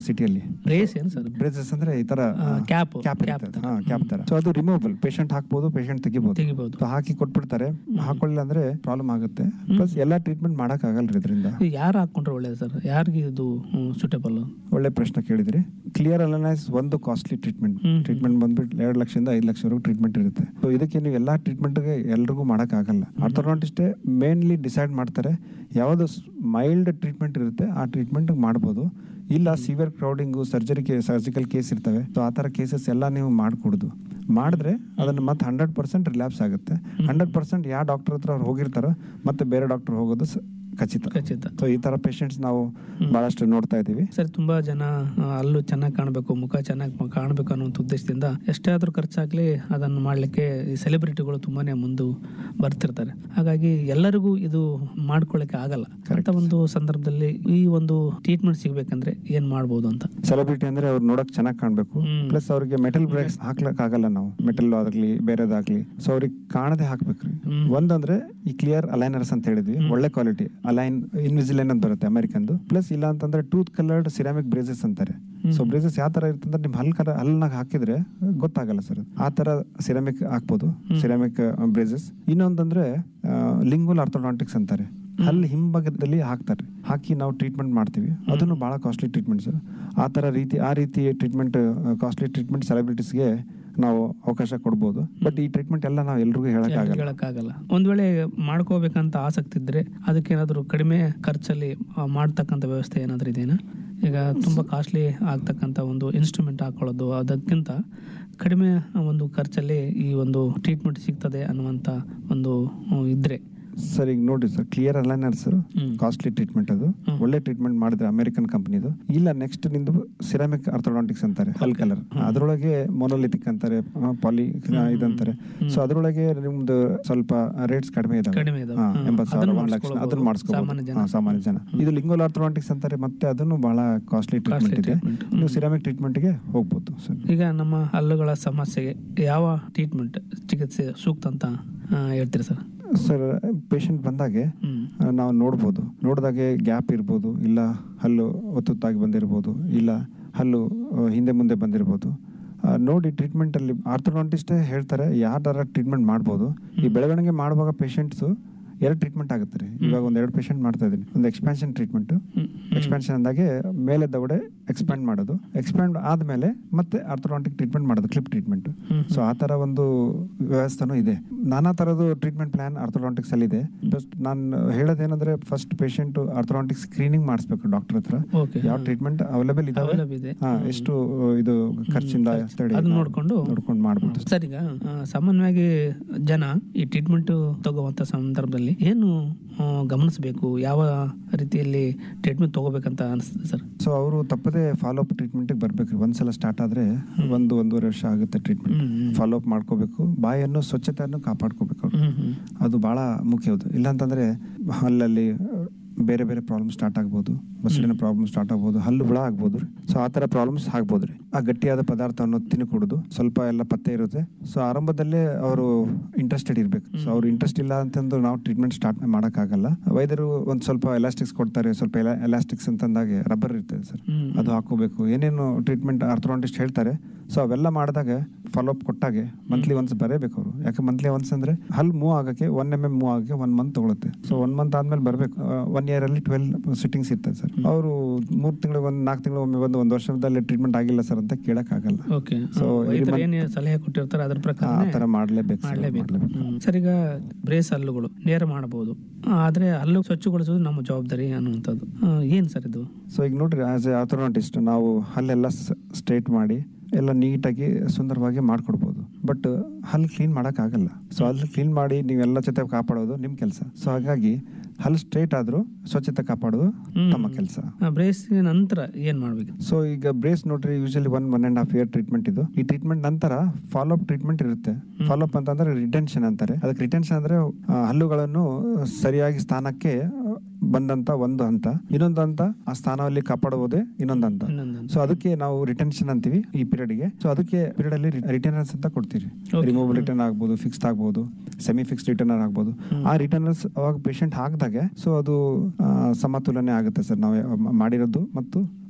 ಸಿಟಿಯಲ್ಲಿ ಬ್ರೇಸ್ ಏನು sir braces ಅಂದ್ರೆ ಈ ತರ ಕ್ಯಾಪ್ ಕ್ಯಾಪ್ ಕ್ಯಾಪ್ ತರ ಸೊ ಅದು ರಿಮೂವಬಲ್ ಪೇಷಂಟ್ ಹಾಕ್ಬೋದು ಪೇಷಂಟ್ ತೆಗಿಬಹುದು ತೆಗಿಬಹುದು So ಹಾಕಿ ಕೊಟ್ಬಿಡ್ತಾರೆ ಹಾಕೊಳ್ಳಿಲ್ಲ ಅಂದ್ರೆ ಪ್ರಾಬ್ಲಮ್ ಆಗುತ್ತೆ ಪ್ಲಸ್ ಎಲ್ಲಾ ಟ್ರೀಟ್ಮೆಂಟ್ ಮಾಡಕ್ ಆಗಲ್ರಿ ಇದರಿಂದ ಇದು ಯಾರು ಹಾಕೊಂಡ್ರೆ ಒಳ್ಳೇದು ಸರ್ ಯಾರಿಗೆ ಇದು ಸೂಟೇಬಲ್ ಒಳ್ಳೆ ಪ್ರಶ್ನೆ ಕೇಳಿದ್ರಿ ಕ್ಲಿಯರ್ ಅಲನೈಸ್ ಒಂದು ಕಾಸ್ಟ್ಲಿ ಟ್ರೀಟ್ಮೆಂಟ್ ಹ್ಮ್. ಟ್ರೀಟ್ಮೆಂಟ್ ಬಂದ್ಬಿಟ್ಟು ಎರಡು ಲಕ್ಷದಿಂದ ಐದು ಲಕ್ಷವರೆಗೂ ಟ್ರೀಟ್ಮೆಂಟ್ ಇರುತ್ತೆ ಸೊ ಇದಕ್ಕೆ ನೀವು ಎಲ್ಲಾ ಟ್ರೀಟ್ಮೆಂಟ್ಗೆ ಎಲ್ರಿಗೂ ಮಾಡಕ್ ಆಗಲ್ಲ ಆರ್ಥೋಡಾಂಟಿಸ್ಟೇ ಮೇನ್ಲಿ ಡಿಸೈಡ್ ಮಾಡ್ತಾರೆ ಯಾವುದು ಮೈಲ್ಡ್ ಟ್ರೀಟ್ಮೆಂಟ್ ಇರುತ್ತೆ ಆ ಟ್ರೀಟ್ಮೆಂಟ್ ಮಾಡ್ಬೋದು ಇಲ್ಲ severe crowding surgery surgical case ಇರ್ತವೆ ಸೊ ಆ ಥರ ಕೇಸಸ್ ಎಲ್ಲ ನೀವು ಮಾಡ್ಕೊಡುದು ಮಾಡಿದ್ರೆ ಅದನ್ನು ಮತ್ತೆ ಹಂಡ್ರೆಡ್ ಪರ್ಸೆಂಟ್ ರಿಲ್ಯಾಪ್ಸ್ ಆಗುತ್ತೆ ಹಂಡ್ರೆಡ್ ಪರ್ಸೆಂಟ್ ಯಾವ ಡಾಕ್ಟರ್ ಹತ್ರ ಅವ್ರು ಹೋಗಿರ್ತಾರೋ ಮತ್ತೆ ಬೇರೆ ಡಾಕ್ಟರ್ ಹೋಗೋದು ಸ- ಖಚಿತ ಖಚಿತ ಸೊ ಈ ತರ ಪೇಷಂಟ್ಸ್ ನಾವು ಬಹಳಷ್ಟು ನೋಡ್ತಾ ಇದ್ದೀವಿ ಸರ್ ತುಂಬಾ ಜನ ಆ, ಅಲ್ಲೂ ಚೆನ್ನಾಗಿ ಕಾಣಬೇಕು ಮುಖ ಚೆನ್ನಾಗಿ ಕಾಣಬೇಕು ಅನ್ನುವಂಥ ಉದ್ದೇಶದಿಂದ ಎಷ್ಟೇ ಆದ್ರೂ ಖರ್ಚಾಗ್ಲಿ ಅದನ್ನು ಮಾಡ್ಲಿಕ್ಕೆ ಈ ಸೆಲೆಬ್ರಿಟಿಗಳು ತುಂಬಾನೇ ಮುಂದೆ ಬರ್ತಿರ್ತಾರೆ ಹಾಗಾಗಿ ಎಲ್ಲರಿಗೂ ಇದು ಮಾಡ್ಕೊಳ್ಳಿಕ್ಕೆ ಆಗಲ್ಲ ಅಂತ ಒಂದು ಸಂದರ್ಭದಲ್ಲಿ ಈ ಒಂದು ಟ್ರೀಟ್ಮೆಂಟ್ ಸಿಗ್ಬೇಕಂದ್ರೆ ಏನ್ ಮಾಡ್ಬೋದು ಅಂತ ಸೆಲೆಬ್ರಿಟಿ ಅಂದ್ರೆ ಅವ್ರು ನೋಡಕ್ ಚೆನ್ನಾಗಿ ಕಾಣ್ಬೇಕು ಹ್ಮ್. ಪ್ಲಸ್ ಅವ್ರಿಗೆ ಮೆಟಲ್ ಬ್ರೇಕ್ಸ್ ಹಾಕ್ಲಕ್ ಆಗಲ್ಲ ನಾವು ಮೆಟಲ್ ಆಗ್ಲಿ ಬೇರೆದಾಗ್ಲಿ ಸೊ ಅವ್ರಿಗೆ ಕಾಣದೆ ಹಾಕ್ಬೇಕ್ರಿ ಹ್ಮ್. ಒಂದಂದ್ರೆ ಈ ಕ್ಲಿಯರ್ ಅಲೈನರ್ಸ್ ಅಂತ ಹೇಳಿದ್ವಿ ಒಳ್ಳೆ ಕ್ವಾಲಿಟಿ ಅಲೈನ್ ಇನ್ವಿಸಿಲೈನ್ ಅಂತ ಬರುತ್ತೆ ಅಮೆರಿಕನ್ದು ಪ್ಲಸ್ ಇಲ್ಲ ಅಂತಂದ್ರೆ ಟೂತ್ ಕಲರ್ಡ್ ಸಿರಾಮಿಕ್ ಬ್ರೇಸಸ್ ಅಂತಾರೆ ಸೊ ಬ್ರೇಸಸ್ ಯಾವ ತರ ಇರ್ತಂದ್ರೆ ನಿಮ್ ಹಲ್ ಕಲರ್ ಹಲ್ನಾಗ ಹಾಕಿದ್ರೆ ಗೊತ್ತಾಗಲ್ಲ ಸರ್ ಆ ತರ ಸಿರಾಮಿಕ್ ಹಾಕ್ಬೋದು ಸಿರಾಮಿಕ್ ಬ್ರೇಸಸ್ ಇನ್ನೊಂದಂದ್ರೆ ಲಿಂಗುಲ್ ಆರ್ಥೋಡಾಂಟಿಕ್ಸ್ ಅಂತಾರೆ ಹಲ್ ಹಿಂಭಾಗದಲ್ಲಿ ಹಾಕ್ತಾರೆ ಹಾಕಿ ನಾವು ಟ್ರೀಟ್ಮೆಂಟ್ ಮಾಡ್ತೀವಿ ಅದನ್ನು ಬಹಳ ಕಾಸ್ಟ್ಲಿ ಟ್ರೀಟ್ಮೆಂಟ್ ಸರ್ ಆ ತರ ರೀತಿ ಆ ರೀತಿ ಟ್ರೀಟ್ಮೆಂಟ್ ಕಾಸ್ಟ್ಲಿ ಟ್ರೀಟ್ಮೆಂಟ್ ಸೆಲೆಬ್ರಿಟೀಸ್ಗೆ ನಾವು ಅವಕಾಶ ಕೊಡ್ಬೋದು ಬಟ್ ಈ ಟ್ರೀಟ್ಮೆಂಟ್ ಎಲ್ಲ ನಾವು ಎಲ್ರಿಗೂ ಹೇಳಕ್ಕಾಗಲ್ಲ ಹೇಳಕ್ಕಾಗಲ್ಲ ಒಂದ್ ವೇಳೆ ಮಾಡ್ಕೋಬೇಕಂತ ಆಸಕ್ತಿ ಇದ್ರೆ ಅದಕ್ಕೆ ಏನಾದ್ರು ಕಡಿಮೆ ಖರ್ಚಲ್ಲಿ ಆ, ಮಾಡ್ತಕ್ಕಂಥ ವ್ಯವಸ್ಥೆ ಏನಾದ್ರು ಇದೆಯಾ ಈಗ ತುಂಬಾ ಕಾಸ್ಟ್ಲಿ ಆಗ್ತಕ್ಕಂಥ ಒಂದು ಇನ್ಸ್ಟ್ರೂಮೆಂಟ್ ಹಾಕೊಳ್ಳೋದು ಅದಕ್ಕಿಂತ ಕಡಿಮೆ ಒಂದು ಖರ್ಚಲ್ಲಿ ಈ ಒಂದು ಟ್ರೀಟ್ಮೆಂಟ್ ಸಿಗ್ತದೆ ಅನ್ನುವಂಥ ಒಂದು ಹ್ಮ್, ಇದ್ರೆ ಸರ್ ಈಗ ನೋಡ್ರಿ ಸರ್ ಕ್ಲಿಯರ್ ಅಲೈನರ್ಸ್ ಹ್ಮ್. ಕಾಸ್ಟ್ಲಿ ಟ್ರೀಟ್ಮೆಂಟ್ ಅದು ಹ್ಮ್. ಒಳ್ಳೆ ಟ್ರೀಟ್ಮೆಂಟ್ ಮಾಡಿದ್ರೆ ಅಮೆರಿಕನ್ ಕಂಪನಿದು ಇಲ್ಲ ನೆಕ್ಸ್ಟ್ ನಿಂದು ಸಿರಾಮಿಕ್ ಆರ್ಥೋಡಾಂಟಿಕ್ಸ್ ಅಂತಾರೆ ಹಲ್ ಕಲರ್ ಅದರೊಳಗೆ ಮೊನೋಲಿಥಿಕ್ ಅಂತಾರೆ ಪಾಲಿ ಇದಂತಾರೆ ಸೊ ಅದರೊಳಗೆ ನಿಮ್ದು ಸ್ವಲ್ಪ ರೇಟ್ಸ್ ಕಡಿಮೆ ಇದಾವೆ ಕಡಿಮೆ ಇದಾವೆ. ಹಾ, ಹ್ಮ್. ಎಂಬತ್ತು ಸಾವಿರ ಅದನ್ನ ಒಂದ್ ಲಕ್ಷ ಅದನ್ನ ಮಾಡಿಸ್ಕೊಳ್ಬೋದು. ಸಾಮಾನ್ಯ ಮಾಡಿಸ್ಕೋಬಹುದು ಜನ. ಹಾ, ಸಾಮಾನ್ಯ ಜನ ಇದು ಲಿಂಗೋಲ್ ಆರ್ಥೋಡಾಂಟಿಕ್ಸ್ ಅಂತಾರೆ ಮತ್ತೆ ಅದನ್ನು ಬಹಳ ಕಾಸ್ಟ್ಲಿ ಟ್ರೀಟ್ಮೆಂಟ್ ಇದೆ treatment. ಹ್ಮ್. ನೀವು ಸಿರಾಮಿಕ್ ಟ್ರೀಟ್ಮೆಂಟ್ಗೆ ಹೋಗ್ಬೋದು ಸರ್ ಈಗ ನಮ್ಮ ಹಲ್ಲುಗಳ ಸಮಸ್ಯೆಗೆ ಯಾವ ಟ್ರೀಟ್ಮೆಂಟ್ ಚಿಕಿತ್ಸೆ ಸೂಕ್ತ ಅಂತ ಆ, ಹೇಳ್ತೀರಿ ಸರ್ ಸರ್ ಪೇಷಂಟ್ ಬಂದಾಗೆ ಹ್ಮ್ ಆ, ನಾವು ನೋಡ್ಬೋದು ನೋಡಿದಾಗೆ ಗ್ಯಾಪ್ ಇರ್ಬೋದು ಇಲ್ಲ ಹಲ್ಲು ಒತ್ತುತ್ತಾಗಿ ಬಂದಿರ್ಬೋದು ಇಲ್ಲ ಹಲ್ಲು ಆ, ಹಿಂದೆ ಮುಂದೆ ಬಂದಿರ್ಬೋದು ಆ, ನೋಡಿ ಟ್ರೀಟ್ಮೆಂಟಲ್ಲಿ ಆರ್ಥೋಡಾಂಟಿಸ್ಟೇ ಹೇಳ್ತಾರೆ ಯಾವ ಥರ ಟ್ರೀಟ್ಮೆಂಟ್ ಮಾಡ್ಬೋದು ಈ ಬೆಳವಣಿಗೆ ಮಾಡುವಾಗ ಪೇಷಂಟ್ಸು ಎರಡು ಟ್ರೀಟ್ಮೆಂಟ್ ಆಗುತ್ತೆ ರೀ ಇವಾಗ ಒಂದು ಎರಡು ಪೇಷಂಟ್ ಮಾಡ್ತಾ ಇದ್ದೀನಿ ಒಂದು ಎಕ್ಸ್ಪ್ಯಾನ್ಷನ್ ಟ್ರೀಟ್ಮೆಂಟ್ ಹ್ಮ್. ಎಕ್ಸ್ಪ್ಯಾನ್ಷನ್ ಅಂದಾಗೆ ಮೇಲೆ ದವಡೆ ಎಕ್ಸ್ಪ್ಯಾಂಡ್ ಮಾಡೋದು ಎಕ್ಸ್ಪ್ಯಾಂಡ್ ಆದಮೇಲೆ ಮತ್ತೆ ಆರ್ಥೋಡಾಂಟಿಕ್ ಟ್ರೀಟ್ಮೆಂಟ್ ಮಾಡೋದು ಕ್ಲಿಪ್ ಟ್ರೀಟ್ಮೆಂಟ್ ಹ್ಮ್. ಸೊ ಆ ಥರ ಒಂದು ವ್ಯವಸ್ಥೆನೂ ಇದೆ ನಾನಾ ಥರದ್ದು ಟ್ರೀಟ್ಮೆಂಟ್ ಪ್ಲಾನ್ ಆರ್ಥೋಡಾಂಟಿಕ್ಸ್ ಅಲ್ಲಿ ಇದೆ ಜಸ್ಟ್ ನಾನು ಹೇಳೋದೇನಂದ್ರೆ ಫಸ್ಟ್ ಪೇಷಂಟ್ ಆರ್ಥೋಡಾಂಟಿಕ್ ಸ್ಕ್ರೀನಿಂಗ್ ಮಾಡಿಸ್ಬೇಕು ಡಾಕ್ಟರ್ ಹತ್ರ ಓಕೆ ಯಾವ ಟ್ರೀಟ್ಮೆಂಟ್ ಅವೈಲೇಬಲ್ ಇದಾವೆ Available ಇದೆ. ಹಾ, ಎಷ್ಟು ಇದು ಖರ್ಚಿಂದ ತಡೆ ಅದನ್ನ ನೋಡ್ಕೊಂಡು ನೋಡ್ಕೊಂಡು ಮಾಡ್ಬೋದು ಸರ್ ಈಗ ಆ, ಸಾಮಾನ್ಯವಾಗಿ ಜನ ಈ ಟ್ರೀಟ್ಮೆಂಟ್ ತಗೋವಂತ ಸಂದರ್ಭದಲ್ಲಿ ಏನು ಆ, ಗಮನಿಸಬೇಕು ಯಾವ ರೀತಿಯಲ್ಲಿ ಟ್ರೀಟ್ಮೆಂಟ್ ತಗೋಬೇಕಂತ ಅನಿಸ್ತದೆ ಸರ್ ಸೊ ಅವರು ತಪ್ಪದೆ ಫಾಲೋ ಅಪ್ ಟ್ರೀಟ್ಮೆಂಟ್ಗೆ ಬರ್ಬೇಕ್ರಿ ಒಂದ್ಸಲ ಸ್ಟಾರ್ಟ್ ಆದ್ರೆ ಒಂದು ಒಂದೂವರೆ ವರ್ಷ ಆಗುತ್ತೆ ಟ್ರೀಟ್ಮೆಂಟ್ ಹ್ಮ್, ಹ್ಮ್. ಫಾಲೋ ಅಪ್ ಮಾಡ್ಕೋಬೇಕು ಬಾಯನ್ನು ಸ್ವಚ್ಛತೆಯನ್ನು ಕಾಪಾಡ್ಕೋಬೇಕು ಅವ್ರು ಹ್ಮ್ ಹ್ಮ್ ಅದು ಬಹಳ ಮುಖ್ಯವಾದ ಇಲ್ಲಾಂತಂದ್ರೆ ಹಲ್ಲಲ್ಲಿ ಬೇರೆ ಬೇರೆ ಪ್ರಾಬ್ಲಮ್ ಸ್ಟಾರ್ಟ್ ಆಗ್ಬೋದು ಮಸಳಿನ ಪ್ರಾಬ್ಲಮ್ ಸ್ಟಾರ್ಟ್ ಆಗ್ಬೋದು ಹಲ್ಲು ಹುಳ ಆಗ್ಬೋದು ಸೊ ಆ ಥರ ಪ್ರಾಬ್ಲಮ್ಸ್ ಆಗ್ಬೋದು ರೀ ಆ ಗಟ್ಟಿಯಾದ ಪದಾರ್ಥವನ್ನು ತಿನ್ಕೊಡುದು ಸ್ವಲ್ಪ ಎಲ್ಲ ಪತ್ತೆ ಇರುತ್ತೆ ಸೊ ಆರಂಭದಲ್ಲೇ ಅವರು ಇಂಟ್ರೆಸ್ಟೆಡ್ ಇರ್ಬೇಕು ಸೊ ಅವ್ರು ಇಂಟ್ರೆಸ್ಟ್ ಇಲ್ಲ ಅಂತಂದು ನಾವು ಟ್ರೀಟ್ಮೆಂಟ್ ಸ್ಟಾರ್ಟ್ ಮಾಡೋಕ್ಕಾಗಲ್ಲ ವೈದ್ಯರು ಒಂದು ಸ್ವಲ್ಪ ಎಲಾಸ್ಟಿಕ್ಸ್ ಕೊಡ್ತಾರೆ ಸ್ವಲ್ಪ ಎಲಾಸ್ಟಿಕ್ಸ್ ಅಂತಂದಾಗೆ ರಬ್ಬರ್ ಇರ್ತದೆ ಸರ್ ಹ್ಮ್. ಅದು ಹಾಕೋಬೇಕು ಏನೇನು ಟ್ರೀಟ್ಮೆಂಟ್ ಆರ್ಥೋಡಾಂಟಿಸ್ಟ್ ಹೇಳ್ತಾರೆ ಸೊ ಅವೆಲ್ಲ ಮಾಡಿದಾಗ ಫಾಲೋ ಅಪ್ ಕೊಟ್ಟಾಗೆ ಮಂತ್ಲಿ ಒನ್ಸ್ ಬರೇಬೇಕು ಅವರು ಯಾಕೆ ಮಂತ್ಲಿ ಒನ್ಸ್ ಅಂದ್ರೆ ಹಲ್ ಮೂವ್ ಆಗಕ್ಕೆ ಒನ್ ಎಮ್ ಎಮ್ ಮೂವ್ ಆಗಕ್ಕೆ ಒನ್ ಮಂತ್ ತಗೊಳುತ್ತೆ ಸೊ ಒನ್ ಮಂತ್ ಆದ್ಮೇಲೆ ಬರಬೇಕು ಒನ್ ಇಯರ್ ಅಲ್ಲಿ ಟ್ವೆಲ್ ಸಿಟ್ಟಿಂಗ್ಸ್ ಇರ್ತದೆ ಸರ್ ಅವರು ಮೂರ್ ತಿಂಗಳು ಒಂದ್ ನಾಲ್ಕು ತಿಂಗಳು ಒಮ್ಮೆ ಬಂದು ಒಂದು ವರ್ಷದಲ್ಲಿ ಟ್ರೀಟ್ಮೆಂಟ್ ಆಗಿಲ್ಲ ಸರ್ ಅಂತ ಕೇಳಕ್ ಆಗಲ್ಲ ಓಕೆ So, ವೈದ್ಯರು ಇದು ಏನು ಸಲಹೆ ಕೊಟ್ಟಿರ್ತಾರೆ ಅದ್ರ ಆ ಪ್ರಕಾರ ತರ ಮಾಡ್ಲೇಬೇಕು sir, ಮಾಡಲೇಬೇಕು ಮಾಡ್ಲೇಬೇಕು. ಸರ್ ಈಗ ಬ್ರೇಸ್ ಹಲ್ಲುಗಳು ನೇರ ಮಾಡಬಹುದು ಆದ್ರೆ ಹಲ್ಲು ಸ್ವಚ್ಛಗೊಳಿಸೋದು ನಮ್ಮ ಜವಾಬ್ದಾರಿ ಅನ್ನುವಂಥದ್ದು ಆ, ಏನ್ ಸರ್ ಇದು ಸೊ ಈಗ ನೋಡ್ರಿ ಆಸ್ ಎ ಆರ್ಥೋಡಾಂಟಿಸ್ಟ್ ನಾವು ಹಲ್ಲೆಲ್ಲ ಸ್ಟ್ರೇಟ್ ಮಾಡಿ ಎಲ್ಲ ನೀಟಾಗಿ ಸುಂದರವಾಗಿ ಮಾಡ್ಕೊಡ್ಬೋದು ಬಟ್ ಹಲ್ಲು ಕ್ಲೀನ್ ಆಗಲ್ಲ ಸೊ ಹಲ್ಲು ಕ್ಲೀನ್ ಮಾಡಿ ನೀವೆಲ್ಲ ಜೊತೆ ಕಾಪಾಡೋದು ನಿಮ್ಮ ಕೆಲಸ ಸೊ ಹಾಗಾಗಿ ಹಲ್ಲು ಸ್ಟ್ರೇಟ್ ಆದ್ರೂ ಸ್ವಚ್ಛತೆ ಕಾಪಾಡೋದು ಹ್ಮ್. ತಮ್ಮ ಕೆಲಸ ಬ್ರೇಸ್ ನಂತರ ಏನ್ ಮಾಡ್ಬೇಕು ಸೊ ಈಗ ಬ್ರೇಸ್ ನೋಡ್ರಿ usually one one and half year treatment ಇದು ಈ ಟ್ರೀಟ್ಮೆಂಟ್ ನಂತರ ಫಾಲೋ ಅಪ್ ಟ್ರೀಟ್ಮೆಂಟ್ ಇರುತ್ತೆ ಫಾಲೋ ಅಪ್ ಅಂತಂದ್ರೆ ರಿಟೆನ್ಷನ್ ಅಂತಾರೆ ಅದಕ್ಕೆ ರಿಟೆನ್ಷನ್ ಅಂದ್ರೆ ಆ, ಹಲ್ಲುಗಳನ್ನು ಸರಿಯಾಗಿ ಸ್ಥಾನಕ್ಕೆ ಆ, ಬಂದಂತ ಒಂದು ಹಂತ ಇನ್ನೊಂದು ಹಂತ ಆ ಸ್ಥಾನದಲ್ಲಿ ಕಾಪಾಡುವುದೇ ಇನ್ನೊಂದು ಹಂತ ಇನ್ನೊಂದು ಸೊ ಅದಕ್ಕೆ ನಾವು ರಿಟೆನ್ಷನ್ ಅಂತೀವಿ ಈ ಪೀರಿಯಡ್ ಗೆ ಸೊ ಅದಕ್ಕೆ ಪೀರಿಯಡ್ ಅಲ್ಲಿ ರಿಟರ್ನರ್ಸ್ ಅಂತ ಕೊಡ್ತೀವಿ Okay. ರಿಮೂವಲ್ ರಿಟರ್ನ್ ಆಗ್ಬೋದು ಫಿಕ್ಸ್ಡ್ ಆಗ್ಬೋದು ಸೆಮಿ ಫಿಕ್ಸ್ಡ್ ರಿಟರ್ನರ್ ಆಗ್ಬೋದು ಆ ರಿಟರ್ನರ್ಸ್ ಅವಾಗ ಪೇಷಂಟ್ ಹಾಕಿದಾಗೆ ಸೊ ಅದು ಆ, ಸಮತೋಲನೆ ಆಗುತ್ತೆ ಸರ್ ನಾವು ಮಾಡಿರೋದು ಮತ್ತು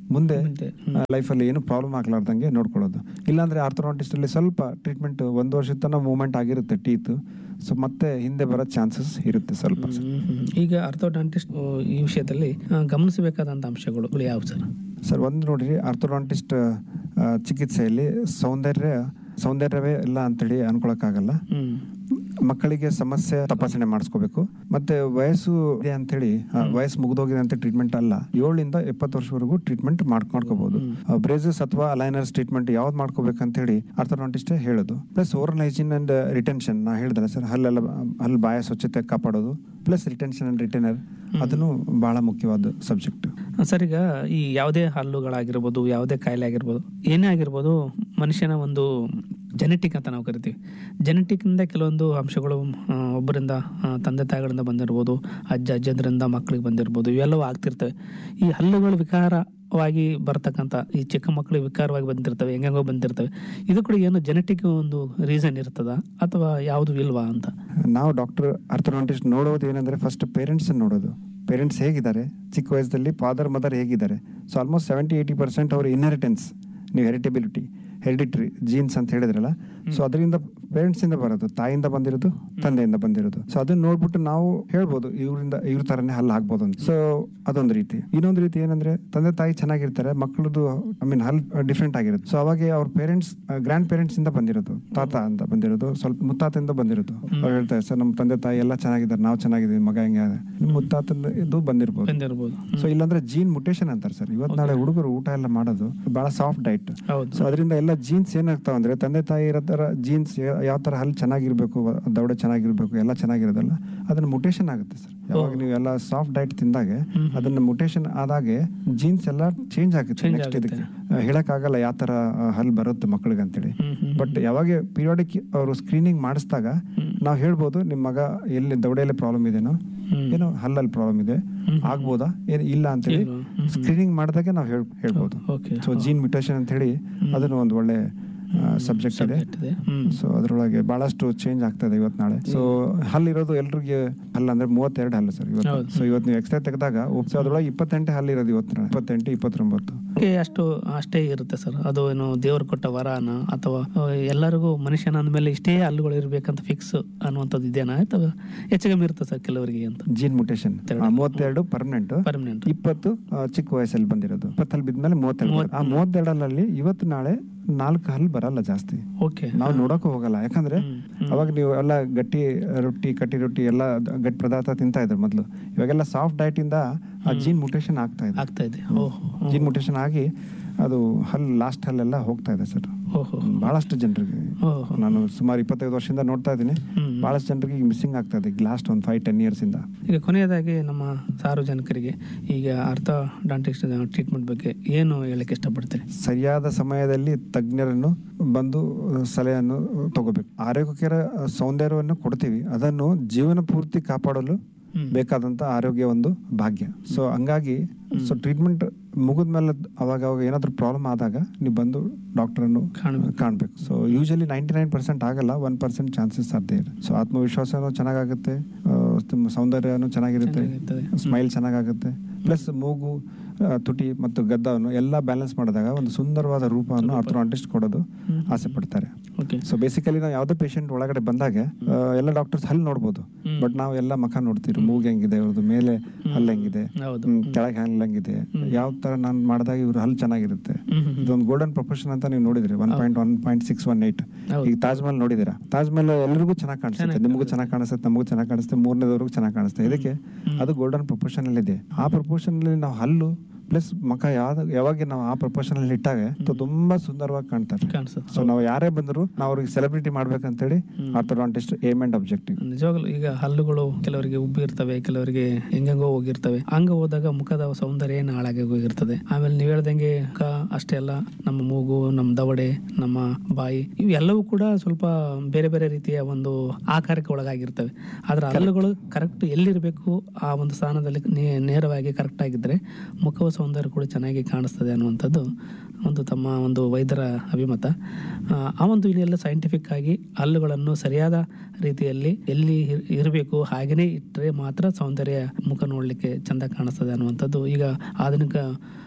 ಮುಂದೆ ಮುಂದೆ, ಲೈಫಲ್ಲಿ ಏನು ಪ್ರಾಬ್ಲಮ್ ಆಗ್ಲಾರ್ದಂಗೆ ನೋಡ್ಕೊಳ್ಳೋದು ಇಲ್ಲಾಂದ್ರೆ ಆರ್ಥೋಡಾಂಟಿಸ್ಟ್ ಅಲ್ಲಿ ಸ್ವಲ್ಪ ಟ್ರೀಟ್ಮೆಂಟ್ ಒಂದು ವರ್ಷದ ತನಕ ಮೂವ್ಮೆಂಟ್ ಆಗಿರುತ್ತೆ ಟೀತ್ ಸೊ ಮತ್ತೆ ಹಿಂದೆ ಬರೋ ಚಾನ್ಸಸ್ ಇರುತ್ತೆ ಸ್ವಲ್ಪ ಹ್ಮ್, ಹ್ಮ್. ಈಗ ಅರ್ಥೋಡಾಂಟಿಸ್ಟ್ ಈ ವಿಷಯದಲ್ಲಿ ಆ, ಗಮನಿಸಬೇಕಾದಂತ ಅಂಶಗಳು ಯಾವ ಸರ್ ಸರ್ ಒಂದು ನೋಡ್ರಿ ಆರ್ಥೋಡಾಂಟಿಸ್ಟ್ ಚಿಕಿತ್ಸೆಯಲ್ಲಿ ಸೌಂದರ್ಯ ಸೌಂದರ್ಯವೇ ಇಲ್ಲ ಅಂತೇಳಿ ಅನ್ಕೊಳಕ್ಕಾಗಲ್ಲ ಹ್ಮ್ ಮಕ್ಕಳಿಗೆ ಸಮಸ್ಯೆ ತಪಾಸಣೆ ಮಾಡಿಸ್ಕೋಬೇಕು ಮತ್ತೆ ವಯಸ್ಸು ಇದೆ ಅಂತೇಳಿ ಆ, ವಯಸ್ಸು ಮುಗಿದೋಗಿದೆ ಅಂತ ಟ್ರೀಟ್ಮೆಂಟ್ ಅಲ್ಲ ಏಳರಿಂದ ಎಪ್ಪತ್ತು ವರ್ಷವರೆಗೂ ಟ್ರೀಟ್ಮೆಂಟ್ ಮಾಡ್ ಮಾಡ್ಕೋಬಹುದು ಬ್ರೇಸಸ್ ಅಥವಾ ಅಲೈನರ್ಸ್ ಟ್ರೀಟ್ಮೆಂಟ್ ಯಾವ್ದು ಮಾಡ್ಕೋಬೇಕಂತ ಹೇಳಿ ಆರ್ಥೋಡಾಂಟಿಸ್ಟ್ ಹೇಳೋದು plus oral hygiene and retention ನಾ ಹೇಳಿದಲ್ಲ ಸರ್ ಹಲ್ಲೆಲ್ಲ ಹಲ್ಲು ಬಾಯ ಸ್ವಚ್ಛತೆ ಕಾಪಾಡೋದು ಪ್ಲಸ್ ರಿಟೆನ್ಷನ್ ಅಂಡ್ ರಿಟೈನರ್ ಅದನ್ನು ಬಹಳ ಮುಖ್ಯವಾದ ಸಬ್ಜೆಕ್ಟ್ ಸರ್ ಈಗ ಈ ಯಾವುದೇ ಹಲ್ಲುಗಳಾಗಿರ್ಬೋದು ಯಾವುದೇ ಕಾಯಿಲೆ ಆಗಿರ್ಬೋದು ಏನೇ ಆಗಿರ್ಬೋದು ಮನುಷ್ಯನ ಒಂದು ಜೆನೆಟಿಕ್ ಅಂತ ನಾವು ಕರಿತೀವಿ ಜೆನೆಟಿಕ್ನಿಂದ ಕೆಲವೊಂದು ಅಂಶಗಳು ಆ, ಒಬ್ಬರಿಂದ ಆ, ತಂದೆ ತಾಯಿಗಳಿಂದ ಬಂದಿರ್ಬೋದು ಅಜ್ಜ ಅಜ್ಜಂದ್ರಿಂದ ಮಕ್ಕಳಿಗೆ ಬಂದಿರ್ಬೋದು ಇವೆಲ್ಲವೂ ಆಗ್ತಿರ್ತವೆ ಈ ಹಲ್ಲುಗಳು ವಿಕಾರವಾಗಿ ಬರ್ತಕ್ಕಂಥ ಈ ಚಿಕ್ಕ ಮಕ್ಕಳಿಗೆ ವಿಕಾರವಾಗಿ ಬಂದಿರ್ತವೆ ಹೆಂಗೋ ಬಂದಿರ್ತವೆ ಇದು ಕೂಡ ಏನು ಜೆನೆಟಿಕ್ ಒಂದು ರೀಸನ್ ಇರ್ತದ ಅಥವಾ ಯಾವುದು ಇಲ್ವಾ ಅಂತ ನಾವು ಡಾಕ್ಟರ್ ಆರ್ಥೋಡಾಂಟಿಸ್ಟ್ ನೋಡೋದು ಏನಂದ್ರೆ ಫಸ್ಟ್ ಪೇರೆಂಟ್ಸ್ ನೋಡೋದು ಪೇರೆಂಟ್ಸ್ ಹೇಗಿದ್ದಾರೆ ಚಿಕ್ಕ ವಯಸ್ಸಲ್ಲಿ ಫಾದರ್ ಮದರ್ ಹೇಗಿದ್ದಾರೆ so almost seventy eighty percent ಅವ್ರ ಇನ್ಹೆರಿಟೆನ್ಸ್ ನೀವು ಹೆರಿಟಬಿಲಿಟಿ ಹೆರಿಡಿಟ್ರಿ ಜೀನ್ಸ್ ಅಂತ ಹೇಳಿದ್ರಲ್ಲ ಸೊ ಅದರಿಂದ ಪೇರೆಂಟ್ಸ್ ಇಂದ ಬರೋದು ತಾಯಿಯಿಂದ ಬಂದಿರೋದು ತಂದೆಯಿಂದ ಬಂದಿರೋದು ಸೊ ಅದನ್ನ ನೋಡ್ಬಿಟ್ಟು ನಾವು ಹೇಳ್ಬೋದು ಇವರಿಂದ ಇವ್ರ ತರನೇ ಹಲ್ಲು ಹಾಕ್ಬೋದು ಅಂತ ಸೊ ಅದೊಂದು ರೀತಿ ಇನ್ನೊಂದು ರೀತಿ ಏನಂದ್ರೆ ತಂದೆ ತಾಯಿ ಚೆನ್ನಾಗಿರ್ತಾರೆ ಮಕ್ಕಳದು ಐ ಮೀನ್ ಹಲ್ ಡಿಫ್ರೆಂಟ್ ಆಗಿರುತ್ತೆ ಸೊ ಅವಾಗ ಅವ್ರ ಪೇರೆಂಟ್ಸ್ ಗ್ರ್ಯಾಂಡ್ ಪೇರೆಂಟ್ಸ್ ಇಂದ ಬಂದಿರೋದು ತಾತ ಅಂತ ಬಂದಿರೋದು ಸ್ವಲ್ಪ ಮುತ್ತಾತಿಂದ ಬಂದಿರೋದು ಅವ್ರು ಹೇಳ್ತಾರೆ ಸರ್ ನಮ್ಮ ತಂದೆ ತಾಯಿ ಎಲ್ಲ ಚೆನ್ನಾಗಿದ್ದಾರೆ ನಾವು ಚೆನ್ನಾಗಿದ್ದೀವಿ ಮಗ ಹೆಂಗೆ ನಿಮ್ಮ ಮುತ್ತಾತನ ಇದು ಬಂದಿರ್ಬೋದು ಬಂದಿರ್ಬೋದು ಸೊ ಇಲ್ಲಾಂದ್ರೆ ಜೀನ್ ಮುಟೇಶನ್ ಅಂತಾರೆ ಸರ್ ಇವತ್ತು ನಾಳೆ ಹುಡುಗರು ಊಟ ಎಲ್ಲ ಮಾಡೋದು ಬಹಳ ಸಾಫ್ಟ್ ಡೈಟ್ ಹೌದು ಸೊ ಅದರಿಂದ ಎಲ್ಲ ಜೀನ್ಸ್ ಏನಾಗ್ತಾವ ಅಂದ್ರೆ ತಂದೆ ತಾಯಿ ಇರೋ ತರ ಜೀನ್ಸ್ ಯಾವ ತರ ಹಲ್ಲು ಚೆನ್ನಾಗಿರ್ಬೇಕು ದವಡೆ ಚೆನ್ನಾಗಿರ್ಬೇಕು ಎಲ್ಲ ಚೆನ್ನಾಗಿರೋದಲ್ಲ ಅದನ್ನ ಮುಟೇಶನ್ ಆಗುತ್ತೆ ಸರ್ ಯಾವಾಗ ನೀವು ಎಲ್ಲ ಸಾಫ್ಟ್ ಡೈಟ್ ತಿಂದಾಗೆ ಅದನ್ನ ಮುಟೇಶನ್ ಆದಾಗೆ ಜೀನ್ಸ್ ಎಲ್ಲ ಚೇಂಜ್ ಆಗುತ್ತೆ Change ನೆಕ್ಸ್ಟ್ ಆಗುತ್ತೆ. ಇದಕ್ಕೆ ಹೇಳಕ್ಕಾಗಲ್ಲ ಯಾವ ತರ ಹಲ್ ಬರುತ್ತೆ ಮಕ್ಕಳಿಗೆ ಅಂತೇಳಿ ಹ್ಮ್ ಹ್ಮ್ ಬಟ್ ಯಾವಾಗ ಪೀರಿಯಾಡಿಕ್ ಅವರು ಸ್ಕ್ರೀನಿಂಗ್ ಮಾಡಿಸಿದಾಗ ನಾವು ಹೇಳ್ಬೋದು ನಿಮ್ಮ ಮಗ ಎಲ್ಲಿ ದವಡೆಯಲ್ಲಿ ಪ್ರಾಬ್ಲಮ್ ಇದೆನೋ ಹ್ಮ್. ಏನೋ ಹಲ್ಲಲ್ಲಿ ಪ್ರಾಬ್ಲಮ್ ಇದೆ ಆಗ್ಬೋದಾ ಏನು ಇಲ್ಲ ಅಂತೇಳಿ ಇಲ್ವಾ? ಹ್ಮ್. ಸ್ಕ್ರೀನಿಂಗ್ ಮಾಡಿದಾಗೆ ನಾವು ಹೇಳ್ ಹೇಳ್ಬೋದು ಓಕೆ ಸೊ ಜೀನ್ ಮ್ಯೂಟೇಷನ್ ಅಂತ ಹೇಳಿ ಅದನ್ನು ಒಂದು ಒಳ್ಳೆ ಸಬ್ಜೆಕ್ಟ್ ಇದೆ ಸಬ್ಜೆಕ್ಟ್ ಇದೆ ಹ್ಮ್ ಸೊ ಅದರೊಳಗೆ ಬಹಳಷ್ಟು ಚೇಂಜ್ ಆಗ್ತದೆ ಇವತ್ತು ನಾಳೆ ಸೊ ಹಲ್ಲಿರೋದು ಎಲ್ರಿಗೆ ಹಲ್ಲು ಅಂದ್ರೆ ಮೂವತ್ತೆರಡು ಹಲ್ಲು ಸರ್ ಇವತ್ತು ಹೌದು. ಸೊ ಇವತ್ತು ನೀವು ಎಕ್ಸ್ರೇ ತೆಗೆದಾಗ ಸೊ ಅದ್ರೊಳಗೆ ಇಪ್ಪತ್ತೆಂಟು ಹಲ್ಲು ಇರೋದು ಇವತ್ತು ನಾಳೆ ಇಪ್ಪತ್ತೆಂಟು ಇಪ್ಪತ್ತೊಂಬತ್ತು ಅದಕ್ಕೆ ಅಷ್ಟು ಅಷ್ಟೇ ಇರುತ್ತೆ ಸರ್ ಅದು ಏನು ದೇವರು ಕೊಟ್ಟ ವರನ ಅಥವಾ ಆ, ಎಲ್ಲರಿಗೂ ಮನುಷ್ಯನ ಅಂದಮೇಲೆ ಇಷ್ಟೇ ಹಲ್ಲುಗಳು ಇರ್ಬೇಕಂತ ಫಿಕ್ಸ್ ಅನ್ನುವಂಥದ್ದು ಇದೇನಾ ಅಥವಾ ಹೆಚ್ಚು ಕಮ್ಮಿ ಇರುತ್ತೆ ಸರ್ ಕೆಲವರಿಗೆ ಅಂತ ಜೀನ್ ಮ್ಯೂಟೇಷನ್ ಮೂವತ್ತೆರಡು ಪರ್ಮನೆಂಟ್ ಪರ್ಮನೆಂಟ್ ಇಪ್ಪತ್ತು ಆ, ಚಿಕ್ಕ ವಯಸ್ಸಲ್ಲಿ ಬಂದಿರೋದು ಇಪ್ಪತ್ತಲ್ಲಿ ಬಿದ್ಮೇಲೆ ಮೂವತ್ತೆರಡು ಬರುತ್ತೆ. ಆ ಮೂವತ್ತೆರಡರಲ್ಲಿ ಇವತ್ತು ನಾಳೆ ನಾಲ್ಕು ಹಲ್ಲು ಬರಲ್ಲ ಜಾಸ್ತಿ ಓಕೆ ನಾವು ನೋಡಕ್ಕೂ ಹೋಗಲ್ಲ ಯಾಕಂದ್ರೆ ಅವಾಗ ನೀವು ಎಲ್ಲ ಗಟ್ಟಿ ರೊಟ್ಟಿ ಕಟ್ಟಿ ರೊಟ್ಟಿ ಎಲ್ಲ ದ- ಗಟ್ಟಿ ಪದಾರ್ಥ ತಿಂತಾ ಇದ್ರು ಮೊದಲು ಇವಾಗೆಲ್ಲ ಸಾಫ್ಟ್ ಡೈಟ್ ಇಂದ ಆ ಜೀನ್ ಮುಟೇಷನ್ ಆಗ್ತಾ ಇದೆ ಆಗ್ತಾ ಇದೆ ಓಹೋ ಜೀನ್ ಮುಟೇಷನ್ ಆಗಿ ಅದು ಹಲ್ ಲಾಸ್ಟ್ ಹಲ್ಲೆಲ್ಲ ಹೋಗ್ತಾ ಇದೆ ಸರ್ ಓಹೋ ಬಹಳಷ್ಟು ಜನರಿಗೆ ಓಹೋ ನಾನು ಸುಮಾರು ಇಪ್ಪತ್ತೈದು ವರ್ಷದಿಂದ ನೋಡ್ತಾ ಇದ್ದೀನಿ ಹ್ಮ್. ಬಹಳಷ್ಟು ಜನರಿಗೆ ಈಗ ಮಿಸ್ಸಿಂಗ್ ಆಗ್ತಾ ಇದೆ ಲಾಸ್ಟ್ ಒಂದು ಫೈವ್ ಟೆನ್ ಇಯರ್ಸ್ ಇಂದ ಈಗ ಕೊನೆಯದಾಗಿ ನಮ್ಮ ಸಾರ್ವಜನಿಕರಿಗೆ ಈಗ ಅರ್ಥ ಡಾಂಟಿಸ್ಟ್ ಟ್ರೀಟ್ಮೆಂಟ್ ಬಗ್ಗೆ ಏನು ಹೇಳಕ್ಕೆ ಇಷ್ಟಪಡ್ತೀರಿ ಸರಿಯಾದ ಸಮಯದಲ್ಲಿ ತಜ್ಞರನ್ನು ಬಂದು ಸಲಹೆಯನ್ನು ತಗೋಬೇಕು ಆರೋಗ್ಯಕರ ಸೌಂದರ್ಯವನ್ನು ಕೊಡ್ತೀವಿ ಅದನ್ನು ಜೀವನ ಪೂರ್ತಿ ಕಾಪಾಡಲು ಹ್ಮ್. ಬೇಕಾದಂತ ಆರೋಗ್ಯ ಒಂದು ಭಾಗ್ಯ ಸೊ ಹಂಗಾಗಿ ಸೊ ಟ್ರೀಟ್ಮೆಂಟ್ ಮುಗಿದ್ಮೇಲೆ ಅವಾಗ ಅವಾಗ ಏನಾದರೂ ಪ್ರಾಬ್ಲಮ್ ಆದಾಗ ನೀವು ಬಂದು ಡಾಕ್ಟರನ್ನು ಕಾಣ್ಬೇಕು. ಕಾಣಬೇಕು so usually ninety nine percent ಆಗಲ್ಲ ಒನ್ ಪರ್ಸೆಂಟ್ ಚಾನ್ಸಸ್ ಸಾಧ್ಯ ಇದೆ ಸೊ ಆತ್ಮವಿಶ್ವಾಸನೂ ಚೆನ್ನಾಗಾಗುತ್ತೆ ಆ, ತುಂಬ ಸೌಂದರ್ಯನೂ ಚೆನ್ನಾಗಿರುತ್ತೆ ಚೆನ್ನಾಗಿರ್ತದೆ. ಸ್ಮೈಲ್ ಚೆನ್ನಾಗಾಗುತ್ತೆ ಪ್ಲಸ್ ಮೂಗು ಆ, ತುಟಿ ಮತ್ತು ಗದ್ದವನ್ನು ಎಲ್ಲ ಬ್ಯಾಲೆನ್ಸ್ ಮಾಡಿದಾಗ ಒಂದು ಸುಂದರವಾದ ರೂಪವನ್ನು ಆರ್ಥೋಡಾಂಟಿಸ್ಟ್ ಕೊಡೋದು ಹ್ಮ್. ಆಸೆ ಪಡ್ತಾರೆ ಓಕೆ ಸೊ ಬೇಸಿಕಲಿ ನಾವು ಯಾವುದೇ ಪೇಷಂಟ್ ಒಳಗಡೆ ಬಂದಾಗ ಆ, ಎಲ್ಲ ಡಾಕ್ಟರ್ಸ್ ಹಲ್ಲು ನೋಡ್ಬೋದು ಹ್ಮ್. ಬಟ್ ನಾವು ಎಲ್ಲ ಮಖ ನೋಡ್ತೀವಿ ಮೂಗು ಹೆಂಗಿದೆ ಅವ್ರದ್ದು ಮೇಲೆ ಹಲ್ಲು ಹೆಂಗಿದೆ ಹೌದು ಹ್ಮ್, ಕೆಳಗೆ ಹಲ್ಲು ಹೆಂಗಿದೆ ಯಾವ ತರ ನಾನು ಮಾಡಿದಾಗ ಇವ್ರ ಹಲ್ಲು ಚೆನ್ನಾಗಿರುತ್ತೆ ಹ್ಮ್ ಹ್ಮ್ ಹ್ಮ್. ಇದೊಂದು ಗೋಲ್ಡನ್ ಪ್ರೊಫೆಷನ್ ಅಂತ ನೀವು ನೋಡಿದ್ರಿ one point one point six one eight ಹೌದು. ಈಗ ತಾಜ್ ಮಹಲ್ ನೋಡಿದಿರಾ ತಾಜ್ ಮಹಲ್ ಎಲ್ರಿಗೂ ಚೆನ್ನಾಗಿ ಕಾಣಿಸುತ್ತೆ ಚೆನ್ನಾಗಿ ನಿಮಗೂ ಚೆನ್ನಾಗಿ ಕಾಣಿಸುತ್ತೆ ನಮಗೂ ಚೆನ್ನಾಗಿ ಕಾಣಿಸುತ್ತೆ ಮೂರನೇದವ್ರಿಗೂ ಚೆನ್ನಾಗಿ ಕಾಣಿಸುತ್ತೆ ಇದಕ್ಕೆ ಅದು ಗೋಲ್ಡನ್ ಪ್ರೊಫೆಷನ್ ಅಲ್ಲಿ ಇದೆ ಆ ಪ್ರೊಫೆಷನ್ ಅಲ್ಲಿ ನಾವು ಹಲ್ಲು ಪ್ಲಸ್ ಮಖ ಯಾವ್ದು ಯಾವಾಗ ನಾವು ಆ ಪ್ರೊಫೆಷನ್ ಅಲ್ಲಿ ಇಟ್ಟಾಗ ತು- ತುಂಬಾ ಸುಂದರವಾಗಿ ಕಾಣ್ತಾರೆ ಕಾಣಿಸುತ್ತೆ ಸೊ ನಾವು ಯಾರೇ ಬಂದ್ರು ನಾವು ಅವ್ರಿಗೆ ಸೆಲೆಬ್ರಿಟಿ ಮಾಡ್ಬೇಕಂತೇಳಿ ಆರ್ಥೋಡಾಂಟಿಸ್ಟ್ ಏಮ್ ಅಂಡ್ ಆಬ್ಜೆಕ್ಟಿವ್ ನಿಜವಾಗ್ಲೂ ಈಗ ಹಲ್ಲುಗಳು ಕೆಲವರಿಗೆ ಉಬ್ಬಿ ಇರ್ತವೆ ಕೆಲವರಿಗೆ ಹೆಂಗೆಂಗೋ ಹೋಗಿರ್ತವೆ ಹಂಗ ಹೋದಾಗ ಮುಖದ ಸೌಂದರ್ಯ ಏನು ಹಾಳಾಗಿ ಹೋಗಿರ್ತದೆ ಆಮೇಲೆ ನೀವು ಹೇಳ್ದಂಗೆ ಮುಖ ಅಷ್ಟೇ ಅಲ್ಲ ನಮ್ಮ ಮೂಗು ನಮ್ಮ ದವಡೆ ನಮ್ಮ ಬಾಯಿ ಇವೆಲ್ಲವೂ ಕೂಡ ಸ್ವಲ್ಪ ಬೇರೆ ಬೇರೆ ರೀತಿಯ ಒಂದು ಆಕಾರಕ್ಕೆ ಒಳಗಾಗಿರ್ತವೆ ಆದ್ರೆ ಹಲ್ಲುಗಳು ಕರೆಕ್ಟ್ ಎಲ್ಲಿರಬೇಕು ಆ ಒಂದು ಸ್ಥಾನದಲ್ಲಿ ನೇ- ನೇರವಾಗಿ ಕರೆಕ್ಟ್ ಆಗಿದ್ರೆ ಮುಖವ ಸೌಂದರ್ಯ ಕೂಡ ಚೆನ್ನಾಗಿ ಕಾಣಿಸ್ತದೆ ಅನ್ನುವಂಥದ್ದು ಒಂದು ತಮ್ಮ ಒಂದು ವೈದ್ಯರ ಅಭಿಮತ ಆ, ಆ ಒಂದು ಹಿನ್ನೆಲೆ ಸೈಂಟಿಫಿಕ್ ಆಗಿ ಹಲ್ಲುಗಳನ್ನು ಸರಿಯಾದ ರೀತಿಯಲ್ಲಿ ಎಲ್ಲಿ ಇರ್- ಇರಬೇಕು ಹಾಗೆಯೇ ಇಟ್ಟರೆ ಮಾತ್ರ ಸೌಂದರ್ಯ ಮುಖ ನೋಡಲಿಕ್ಕೆ ಚಂದ ಕಾಣಿಸ್ತದೆ ಅನ್ನುವಂಥದ್ದು ಈಗ ಆಧುನಿಕ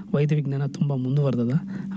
ವೈದ್ಯ ವಿಜ್ಞಾನ ತುಂಬ ಮುಂದುವರೆದದ